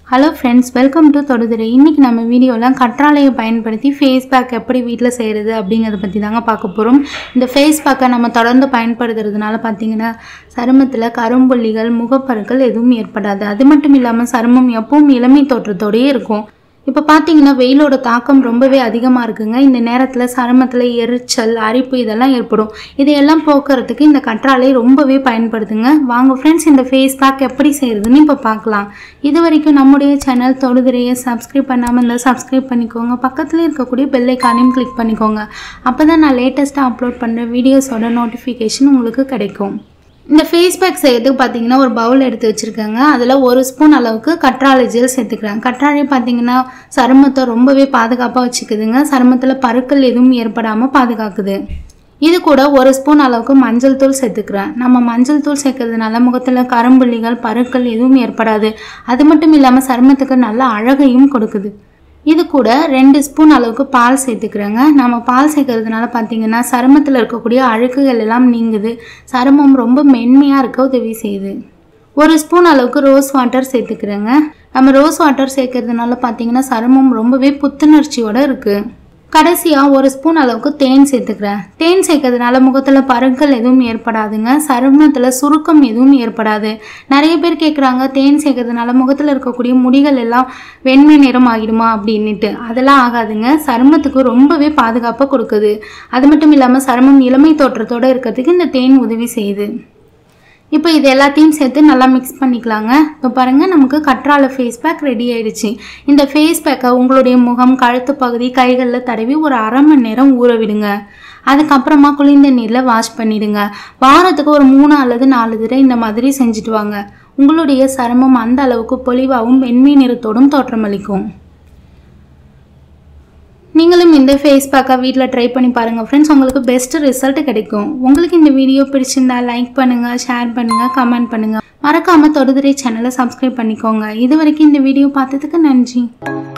hello friends welcome to Thoduthurai இன்றைக்கி நம்ம வீடியோவில் கற்றாழையை பயன்படுத்தி ஃபேஸ் பேக் எப்படி வீட்டில் செய்கிறது அப்படிங்கிறத பற்றி தாங்க பார்க்க போகிறோம் இந்த ஃபேஸ் பேக்கை நம்ம தொடர்ந்து பயன்படுத்துறதுனால பார்த்தீங்கன்னா சருமத்தில் கரும்புள்ளிகள் முகப்பருக்கள் எதுவும் ஏற்படாது அது மட்டும் இல்லாமல் சருமம் எப்பவும் இளமை தோற்றத்தோடயே இருக்கும் இப்போ பார்த்தீங்கன்னா வெயிலோட தாக்கம் ரொம்பவே அதிகமாக இருக்குங்க இந்த நேரத்தில் சருமத்தில் எரிச்சல் அரிப்பு இதெல்லாம் ஏற்படும் இதையெல்லாம் போக்குறதுக்கு இந்த கற்றாழை ரொம்பவே பயன்படுதுங்க வாங்க ஃப்ரெண்ட்ஸ் இந்த ஃபேஸ் பேக் எப்படி செய்கிறதுன்னு இப்போ பார்க்கலாம் இது வரைக்கும் நம்முடைய சேனல் தொடுதுறையை சப்ஸ்கிரைப் பண்ணாமல் இருந்தால் சப்ஸ்கிரைப் பண்ணிக்கோங்க பக்கத்தில் இருக்கக்கூடிய பெல்லைக்கானையும் கிளிக் பண்ணிக்கோங்க அப்போ தான் நான் லேட்டஸ்ட்டாக அப்லோட் பண்ணுற வீடியோஸோட நோட்டிஃபிகேஷன் உங்களுக்கு கிடைக்கும் இந்த ஃபேஸ் பேக் செய்யறதுக்கு பார்த்தீங்கன்னா ஒரு பவுல் எடுத்து வச்சுருக்கேங்க அதில் ஒரு ஸ்பூன் அளவுக்கு கற்றாழை ஜெல் சேர்த்துக்கிறேன் கற்றாழை பார்த்தீங்கன்னா சருமத்தை ரொம்பவே பாதுகாப்பாக வச்சுக்குதுங்க சருமத்தில் பருக்கள் எதுவும் ஏற்படாமல் பாதுகாக்குது இது கூட ஒரு ஸ்பூன் அளவுக்கு மஞ்சள் தூள் சேர்த்துக்கிறேன் நம்ம மஞ்சள் தூள் சேர்க்கறதுனால முகத்தில் கரும்புள்ளிகள் பருக்கள் எதுவும் ஏற்படாது அது மட்டும் இல்லாமல் சருமத்துக்கு நல்ல அழகையும் கொடுக்குது இது கூட ரெண்டு ஸ்பூன் அளவுக்கு பால் சேர்த்துக்கிறேங்க நம்ம பால் சேர்க்கறதுனால பார்த்தீங்கன்னா சருமத்தில் இருக்கக்கூடிய அழுக்குகள் எல்லாம் நீங்குது சருமம் ரொம்ப மென்மையாக இருக்க உதவி செய்யுது ஒரு ஸ்பூன் அளவுக்கு ரோஸ் வாட்டர் சேர்த்துக்கிறேங்க நம்ம ரோஸ் வாட்டர் சேர்க்கறதுனால பார்த்தீங்கன்னா சருமம் ரொம்பவே புத்துணர்ச்சியோடு இருக்குது கடைசியாக ஒரு ஸ்பூன் அளவுக்கு தேன் சேர்த்துக்கிறேன் தேன் சேர்க்கறதுனால முகத்தில் பருக்கள் எதுவும் ஏற்படாதுங்க சருமத்தில் சுருக்கம் எதுவும் ஏற்படாது நிறைய பேர் கேட்குறாங்க தேன் சேர்க்கறதுனால முகத்தில் இருக்கக்கூடிய முடிகள் எல்லாம் வெண்மை நிறம் ஆகிடுமா அப்படின்னுட்டு அதெல்லாம் ஆகாதுங்க சருமத்துக்கு ரொம்பவே பாதுகாப்பாக கொடுக்குது அது மட்டும் இல்லாமல் சருமம் இளமை தோற்றத்தோடு இருக்கிறதுக்கு இந்த தேன் உதவி செய்யுது இப்போ இது எல்லாத்தையும் சேர்த்து நல்லா மிக்ஸ் பண்ணிக்கலாங்க இப்போ பாருங்கள் நமக்கு கற்றாழை ஃபேஸ் பேக் ரெடி ஆயிடுச்சு இந்த ஃபேஸ் பேக்கை உங்களுடைய முகம் கழுத்து பகுதி கைகளில் தடவி ஒரு அரை மணி நேரம் ஊற விடுங்க அதுக்கப்புறமா குளிர்ந்த நீரில் வாஷ் பண்ணிடுங்க வாரத்துக்கு ஒரு மூணு அல்லது நாலு தடவை இந்த மாதிரி செஞ்சுட்டு வாங்க உங்களுடைய சருமம் அந்த அளவுக்கு பொலிவாகவும் வெண்மை நிறத்தோடும் தோற்றமளிக்கும் நீங்களும் இந்த ஃபேஸ் பேக்கை வீட்டில் ட்ரை பண்ணி பாருங்கள் ஃப்ரெண்ட்ஸ் உங்களுக்கு பெஸ்ட் ரிசல்ட் கிடைக்கும் உங்களுக்கு இந்த வீடியோ பிடிச்சிருந்தா லைக் பண்ணுங்கள் ஷேர் பண்ணுங்கள் கமெண்ட் பண்ணுங்கள் மறக்காமல் தொடுதுறை சேனலை சப்ஸ்கிரைப் பண்ணிக்கோங்க இது வரைக்கும் இந்த வீடியோ பார்த்ததுக்கு நன்றி